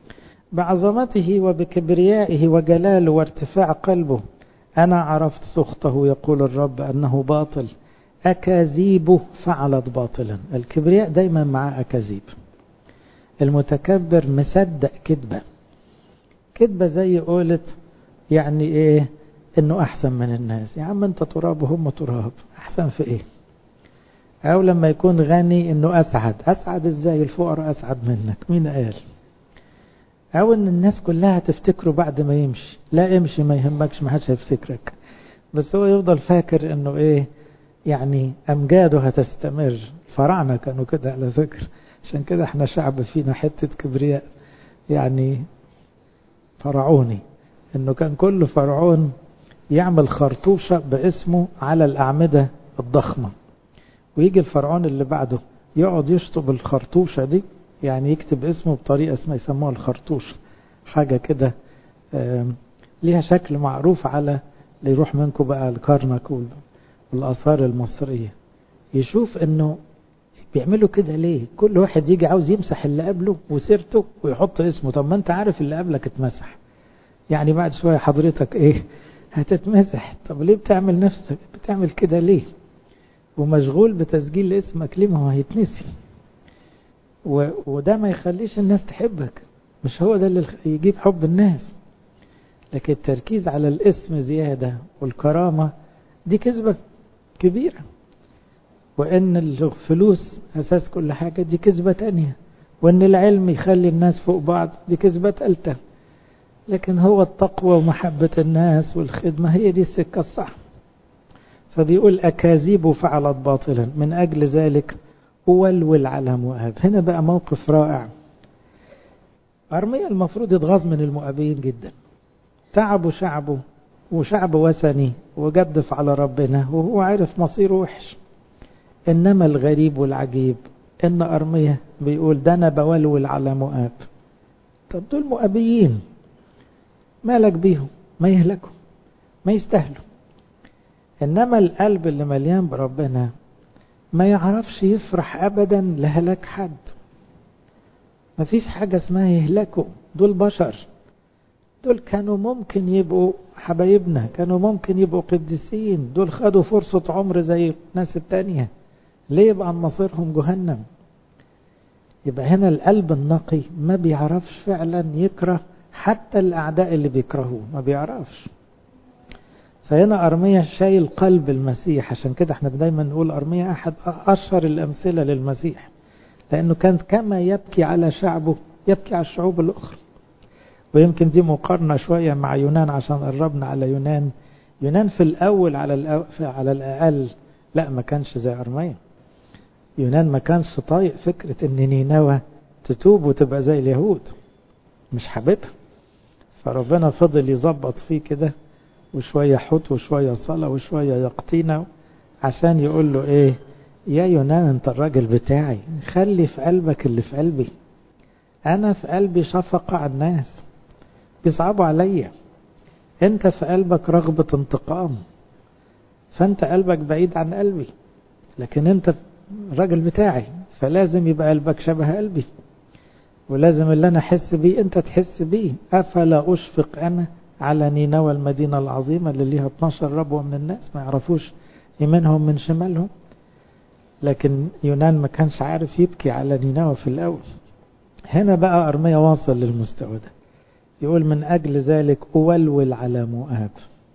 بعظمته وبكبريائه وجلاله وارتفاع قلبه أنا عرفت سخطه يقول الرب أنه باطل أكاذيبه فعلت باطلا الكبرياء دايما مع أكاذيب المتكبر مصدق كذبة كذبة زي قولت يعني ايه انه احسن من الناس يا عم انت تراب وهم تراب احسن في ايه او لما يكون غني انه اسعد اسعد ازاي الفقراء اسعد منك مين قال او ان الناس كلها تفتكره بعد ما يمشي لا امشي ما يهمكش ما حدش هيفتكرك بس هو يفضل فاكر انه ايه يعني امجاده هتستمر الفراعنه كانوا كده على فكره عشان كده احنا شعب فينا حته كبرياء يعني فرعوني انه كان كل فرعون يعمل خرطوشة باسمه على الأعمدة الضخمة ويجي الفرعون اللي بعده يقعد يشطب الخرطوشة دي يعني يكتب اسمه بطريقة اسمها يسموها الخرطوش حاجة كده ليها شكل معروف على اللي يروح منكم بقى الكرنك والآثار المصرية يشوف انه بيعملوا كده ليه كل واحد يجي عاوز يمسح اللي قبله وسيرته ويحط اسمه طب ما انت عارف اللي قبلك اتمسح يعني بعد شوية حضرتك ايه هتتمسح طب ليه بتعمل نفسك بتعمل كده ليه ومشغول بتسجيل اسمك ليه ما هو هيتنسي و... وده ما يخليش الناس تحبك مش هو ده اللي يجيب حب الناس لكن التركيز على الاسم زيادة والكرامة دي كذبة كبيرة وان الفلوس اساس كل حاجة دي كذبة تانية وان العلم يخلي الناس فوق بعض دي كذبة تالتة لكن هو التقوى ومحبة الناس والخدمة هي دي السكة الصح فبيقول أكاذيب فعلت باطلا من أجل ذلك أولول على مؤاب هنا بقى موقف رائع أرميا المفروض يتغاظ من المؤابيين جدا تعبوا شعبه وشعب وثني وجدف على ربنا وهو عارف مصيره وحش إنما الغريب والعجيب إن أرميا بيقول ده أنا بولول على مؤاب طب دول مؤابيين مالك بيهم ما يهلكوا ما يستاهلوا إنما القلب اللي مليان بربنا ما يعرفش يفرح أبدا لهلاك حد ما فيش حاجة اسمها يهلكوا دول بشر دول كانوا ممكن يبقوا حبايبنا كانوا ممكن يبقوا قديسين دول خدوا فرصة عمر زي الناس التانية ليه يبقى مصيرهم جهنم يبقى هنا القلب النقي ما بيعرفش فعلا يكره حتى الأعداء اللي بيكرهوه ما بيعرفش فهنا أرمية شايل قلب المسيح عشان كده احنا دايما نقول أرمية أحد أشهر الأمثلة للمسيح لأنه كان كما يبكي على شعبه يبكي على الشعوب الأخرى ويمكن دي مقارنة شوية مع يونان عشان قربنا على يونان يونان في الأول على الأول على الأقل لا ما كانش زي أرمية يونان ما كانش طايق فكرة ان نينوى تتوب وتبقى زي اليهود مش حاببها فربنا فضل يظبط فيه كده وشوية حوت وشوية صلاة وشوية يقطينة عشان يقول له ايه يا يونان انت الراجل بتاعي خلي في قلبك اللي في قلبي انا في قلبي شفقة على الناس بيصعبوا عليا انت في قلبك رغبة انتقام فانت قلبك بعيد عن قلبي لكن انت الراجل بتاعي فلازم يبقى قلبك شبه قلبي ولازم اللي انا احس بيه انت تحس بيه افلا اشفق انا على نينوى المدينة العظيمة اللي ليها 12 ربوة من الناس ما يعرفوش يمينهم من شمالهم لكن يونان ما كانش عارف يبكي على نينوى في الأول هنا بقى أرميا واصل للمستوى ده يقول من أجل ذلك أولول على مؤاب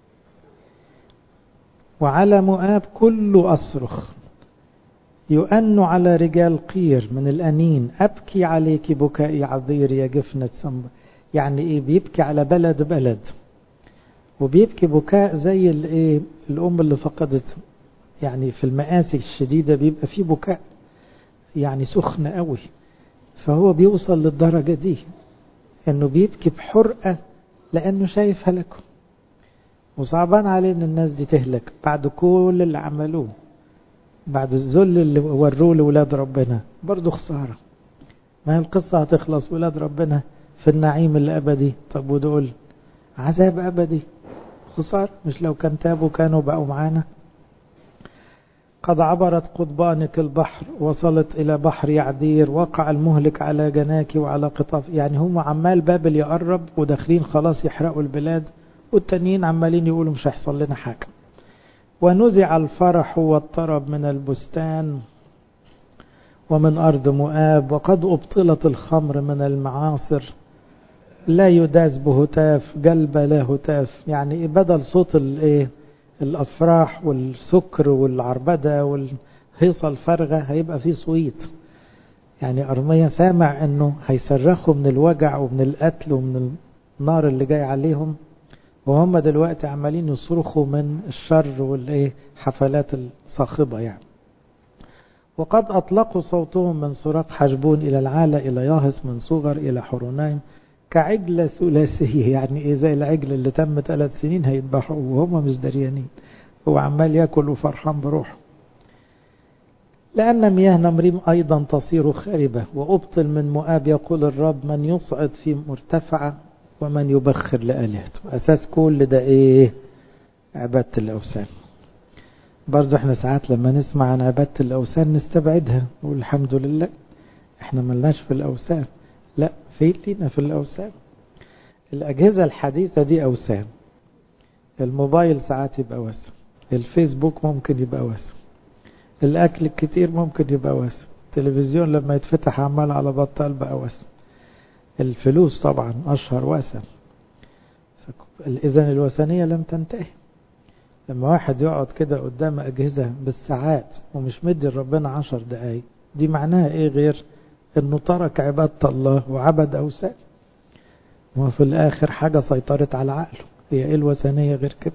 وعلى مؤاب كل أصرخ يؤن على رجال قير من الأنين أبكي عليك بكائي عذير يا جفنة سنبا يعني إيه بيبكي على بلد بلد وبيبكي بكاء زي الإيه الأم اللي فقدت يعني في المآسي الشديدة بيبقى فيه بكاء يعني سخن قوي فهو بيوصل للدرجة دي انه بيبكي بحرقة لانه شايف هلكه وصعبان عليه ان الناس دي تهلك بعد كل اللي عملوه بعد الذل اللي وروه لولاد ربنا برضه خسارة ما هي القصة هتخلص ولاد ربنا في النعيم الأبدي طب ودول عذاب أبدي خسارة مش لو كان تابوا كانوا بقوا معانا قد عبرت قضبانك البحر وصلت إلى بحر يعدير وقع المهلك على جناك وعلى قطاف يعني هم عمال بابل يقرب وداخلين خلاص يحرقوا البلاد والتانيين عمالين يقولوا مش هيحصل لنا حاجة ونزع الفرح والطرب من البستان ومن أرض مؤاب وقد أبطلت الخمر من المعاصر لا يداس بهتاف قلب لا هتاف يعني بدل صوت الايه الافراح والسكر والعربده والهيصه الفارغه هيبقى فيه صويت يعني ارميا سامع انه هيصرخوا من الوجع ومن القتل ومن النار اللي جاي عليهم وهم دلوقتي عمالين يصرخوا من الشر والايه حفلات الصاخبه يعني وقد اطلقوا صوتهم من صراخ حجبون الى العالى الى ياهس من صغر الى حرونايم كعجلة ثلاثية يعني إيه زي العجل اللي تم ثلاث سنين هيذبحوا وهم مش دريانين هو عمال ياكل وفرحان بروحه لأن مياه نمريم أيضا تصير خاربة وأبطل من مؤاب يقول الرب من يصعد في مرتفعة ومن يبخر لآلهته أساس كل ده إيه عبادة الأوثان برضو احنا ساعات لما نسمع عن عبادة الأوثان نستبعدها نقول الحمد لله احنا ملناش في الأوثان لا في لينا في الأوثان الأجهزة الحديثة دي أوثان الموبايل ساعات يبقى وثن الفيسبوك ممكن يبقى وثن الأكل الكتير ممكن يبقى وثن التلفزيون لما يتفتح عمال على بطال بقى وثن الفلوس طبعا أشهر وثن إذا الوثنية لم تنتهي لما واحد يقعد كده قدام أجهزة بالساعات ومش مدي ربنا عشر دقايق دي معناها إيه غير انه ترك عبادة الله وعبد اوثان وفي الاخر حاجة سيطرت على عقله هي ايه الوثنية غير كده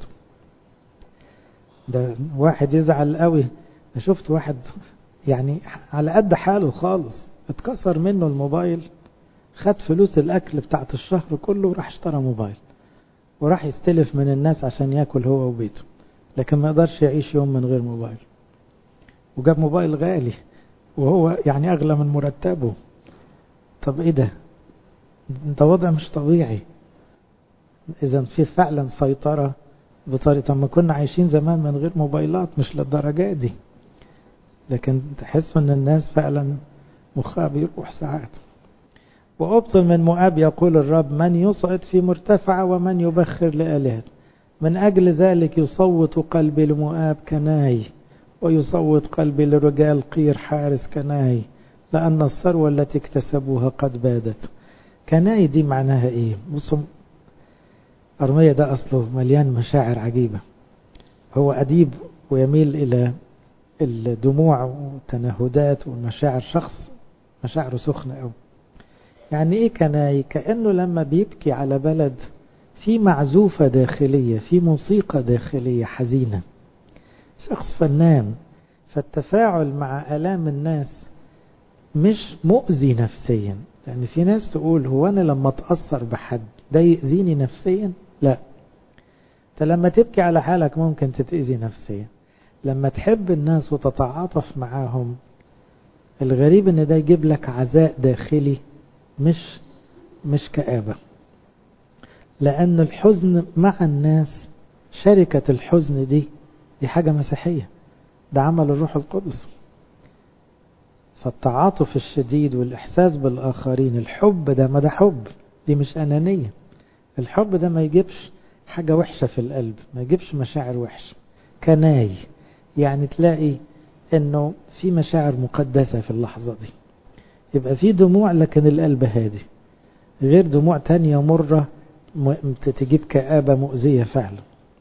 ده واحد يزعل قوي شفت واحد يعني على قد حاله خالص اتكسر منه الموبايل خد فلوس الاكل بتاعت الشهر كله وراح اشترى موبايل وراح يستلف من الناس عشان ياكل هو وبيته لكن ما يقدرش يعيش يوم من غير موبايل وجاب موبايل غالي وهو يعني أغلى من مرتبه طب إيه ده ده وضع مش طبيعي إذا في فعلا سيطرة بطريقة ما كنا عايشين زمان من غير موبايلات مش للدرجة دي لكن تحس ان الناس فعلا مخها بيروح ساعات وأبطل من مؤاب يقول الرب من يصعد في مرتفع ومن يبخر لآلهته من أجل ذلك يصوت قلبي لمؤاب كناي ويصوت قلبي لرجال قير حارس كناي لأن الثروة التي اكتسبوها قد بادت كناي دي معناها ايه بصوا أرمية ده أصله مليان مشاعر عجيبة هو أديب ويميل إلى الدموع والتنهدات والمشاعر شخص مشاعره سخنة أوي يعني إيه كناي كأنه لما بيبكي على بلد في معزوفة داخلية في موسيقى داخلية حزينة شخص فنان فالتفاعل مع آلام الناس مش مؤذي نفسيا لأن في ناس تقول هو أنا لما أتأثر بحد ده يأذيني نفسيا لا انت لما تبكي على حالك ممكن تتأذي نفسيا لما تحب الناس وتتعاطف معاهم الغريب ان ده يجيب لك عزاء داخلي مش مش كآبة لأن الحزن مع الناس شركة الحزن دي دي حاجة مسيحية ده عمل الروح القدس فالتعاطف الشديد والإحساس بالآخرين الحب ده ما ده حب دي مش أنانية الحب ده ما يجيبش حاجة وحشة في القلب ما يجيبش مشاعر وحشة كناي يعني تلاقي انه في مشاعر مقدسة في اللحظة دي يبقى في دموع لكن القلب هادي غير دموع تانية مرة تجيب كآبة مؤذية فعلا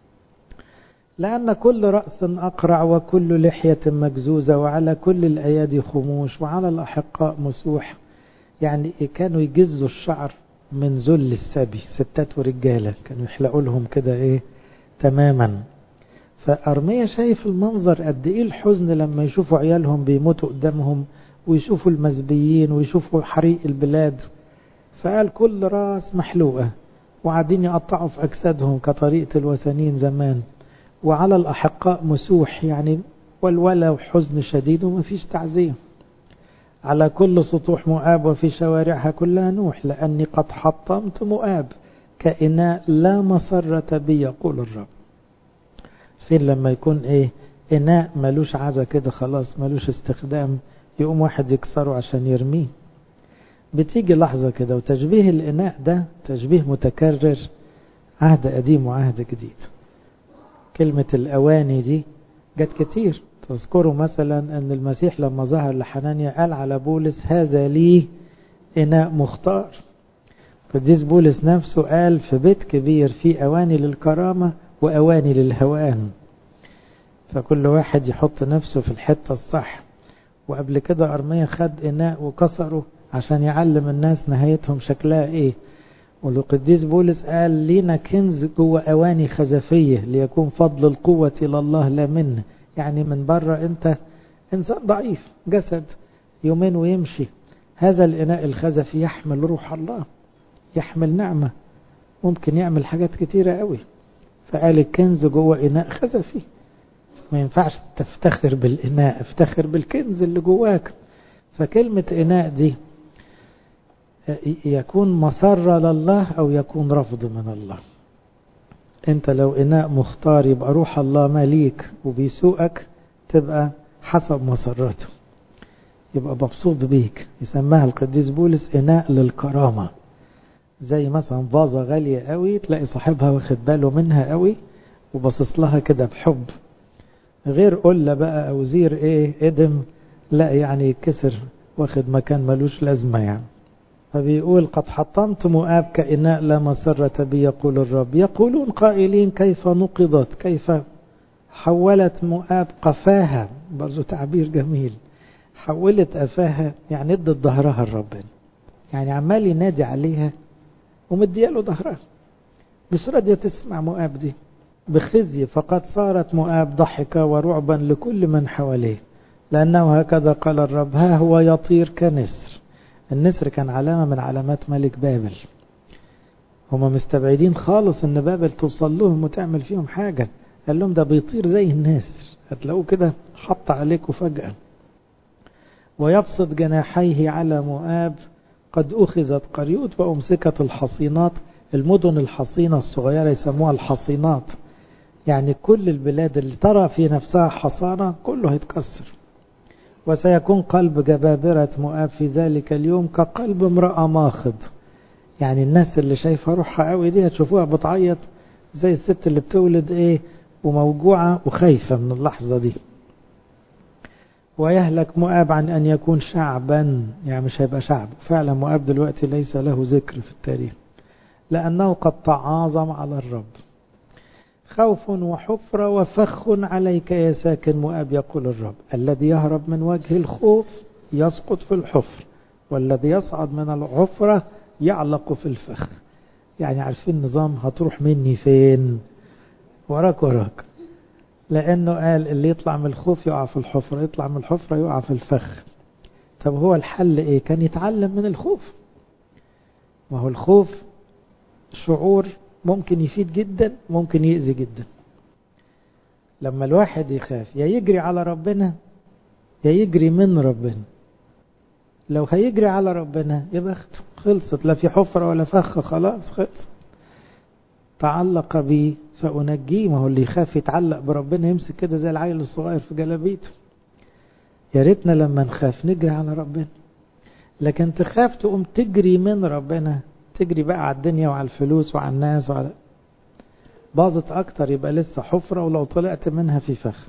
لأن كل رأس أقرع وكل لحية مجزوزة وعلى كل الأيادي خموش وعلى الأحقاء مسوح يعني كانوا يجزوا الشعر من ذل السبي ستات ورجالة كانوا يحلقوا لهم كده ايه تماما فأرمية شايف المنظر قد ايه الحزن لما يشوفوا عيالهم بيموتوا قدامهم ويشوفوا المزبيين ويشوفوا حريق البلاد فقال كل راس محلوقة وقاعدين يقطعوا في أجسادهم كطريقة الوثنيين زمان وعلى الأحقاء مسوح يعني والولا وحزن شديد ومفيش تعزية على كل سطوح مؤاب وفي شوارعها كلها نوح لأني قد حطمت مؤاب كإناء لا مسرة بي يقول الرب فين لما يكون ايه إناء ملوش عزة كده خلاص ملوش استخدام يقوم واحد يكسره عشان يرميه بتيجي لحظة كده وتشبيه الإناء ده تشبيه متكرر عهد قديم وعهد جديد كلمة الأواني دي جت كتير تذكروا مثلا أن المسيح لما ظهر لحنانيا قال على بولس هذا لي إناء مختار قديس بولس نفسه قال في بيت كبير في أواني للكرامة وأواني للهوان فكل واحد يحط نفسه في الحتة الصح وقبل كده أرمية خد إناء وكسره عشان يعلم الناس نهايتهم شكلها إيه والقديس بولس قال لينا كنز جوه أواني خزفية ليكون فضل القوة إلى الله لا منه يعني من بره أنت إنسان ضعيف جسد يومين ويمشي هذا الإناء الخزفي يحمل روح الله يحمل نعمة ممكن يعمل حاجات كتيرة قوي فقال الكنز جوه إناء خزفي ما ينفعش تفتخر بالإناء افتخر بالكنز اللي جواك فكلمة إناء دي يكون مسرة لله أو يكون رفض من الله انت لو إناء مختار يبقى روح الله ماليك وبيسوقك تبقى حسب مسرته يبقى مبسوط بيك يسماها القديس بولس إناء للكرامة زي مثلا فازة غالية قوي تلاقي صاحبها واخد باله منها قوي وبصص لها كده بحب غير قلة بقى أو زير إيه إدم لا يعني يتكسر واخد مكان ملوش لازمة يعني فبيقول قد حطمت مؤاب كإناء لا مسرة بي يقول الرب يقولون قائلين كيف نقضت كيف حولت مؤاب قفاها برضو تعبير جميل حولت أفاها يعني ادت ظهرها الرب يعني عمال ينادي عليها ومدياله ظهرها مش راضية تسمع مؤاب دي بخزي فقد صارت مؤاب ضحكة ورعبا لكل من حواليه لأنه هكذا قال الرب ها هو يطير كنسر النسر كان علامة من علامات ملك بابل هما مستبعدين خالص ان بابل توصل لهم وتعمل فيهم حاجة قال لهم ده بيطير زي النسر هتلاقوه كده حط عليكم فجأة ويبسط جناحيه على مؤاب قد أخذت قريوت وأمسكت الحصينات المدن الحصينة الصغيرة يسموها الحصينات يعني كل البلاد اللي ترى في نفسها حصانة كله هيتكسر وسيكون قلب جبابرة مؤاب في ذلك اليوم كقلب امرأة ماخض يعني الناس اللي شايفة روحها قوي دي هتشوفوها بتعيط زي الست اللي بتولد ايه وموجوعة وخايفة من اللحظة دي ويهلك مؤاب عن أن يكون شعبا يعني مش هيبقى شعب فعلا مؤاب دلوقتي ليس له ذكر في التاريخ لأنه قد تعاظم على الرب خوف وحفرة وفخ عليك يا ساكن مؤاب يقول الرب الذي يهرب من وجه الخوف يسقط في الحفر والذي يصعد من الحفرة يعلق في الفخ يعني عارفين نظام هتروح مني فين وراك وراك لأنه قال اللي يطلع من الخوف يقع في الحفرة يطلع من الحفرة يقع في الفخ طب هو الحل ايه كان يتعلم من الخوف ما هو الخوف شعور ممكن يفيد جدا ممكن يأذي جدا لما الواحد يخاف يا يجري على ربنا يا يجري من ربنا لو هيجري على ربنا يبقى خلصت لا في حفرة ولا فخ خلاص خلص تعلق بي فأنجيه ما هو اللي يخاف يتعلق بربنا يمسك كده زي العيل الصغير في جلابيته يا ريتنا لما نخاف نجري على ربنا لكن تخاف تقوم تجري من ربنا تجري بقى على الدنيا وعلى الفلوس وعلى الناس وعلى باظت أكتر يبقى لسه حفرة ولو طلعت منها في فخ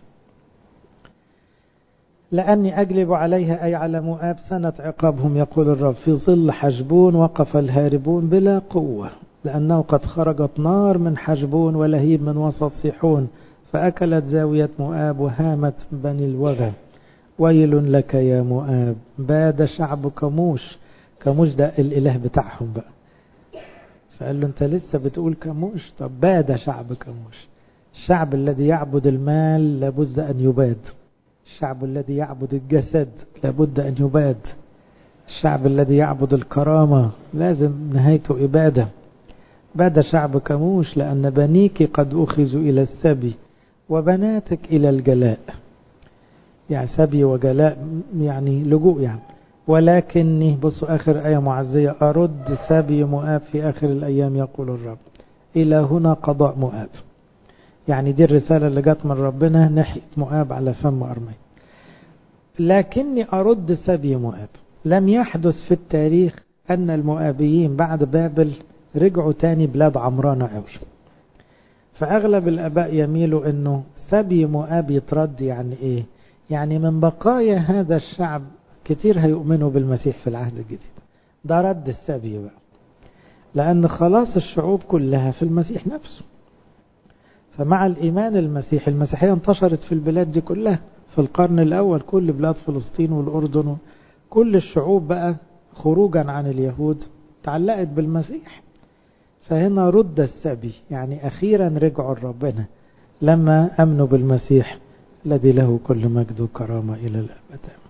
لأني أجلب عليها أي على مؤاب سنة عقابهم يقول الرب في ظل حجبون وقف الهاربون بلا قوة لأنه قد خرجت نار من حجبون ولهيب من وسط صيحون فأكلت زاوية مؤاب وهامت بني الوغى ويل لك يا مؤاب باد شعب كموش كموش ده الإله بتاعهم بقى فقال له أنت لسه بتقول كموش طب باد شعب كموش الشعب الذي يعبد المال لابد أن يباد الشعب الذي يعبد الجسد لابد أن يباد الشعب الذي يعبد الكرامة لازم نهايته إبادة باد شعب كموش لأن بنيك قد أخذوا إلى السبي وبناتك إلى الجلاء يعني سبي وجلاء يعني لجوء يعني ولكني بصوا آخر آية معزية أرد سبي مؤاب في آخر الأيام يقول الرب إلى هنا قضاء مؤاب يعني دي الرسالة اللي جت من ربنا ناحية مؤاب على فم أرمي لكني أرد سبي مؤاب لم يحدث في التاريخ أن المؤابيين بعد بابل رجعوا تاني بلاد عمرانة قوي فأغلب الآباء يميلوا أنه سبي مؤاب يترد يعني إيه يعني من بقايا هذا الشعب كتير هيؤمنوا بالمسيح في العهد الجديد ده رد السبي بقى لأن خلاص الشعوب كلها في المسيح نفسه فمع الإيمان المسيحي المسيحية انتشرت في البلاد دي كلها في القرن الأول كل بلاد فلسطين والأردن كل الشعوب بقى خروجا عن اليهود تعلقت بالمسيح فهنا رد السبي يعني أخيرا رجعوا لربنا لما أمنوا بالمسيح الذي له كل مجد وكرامة إلى الأبد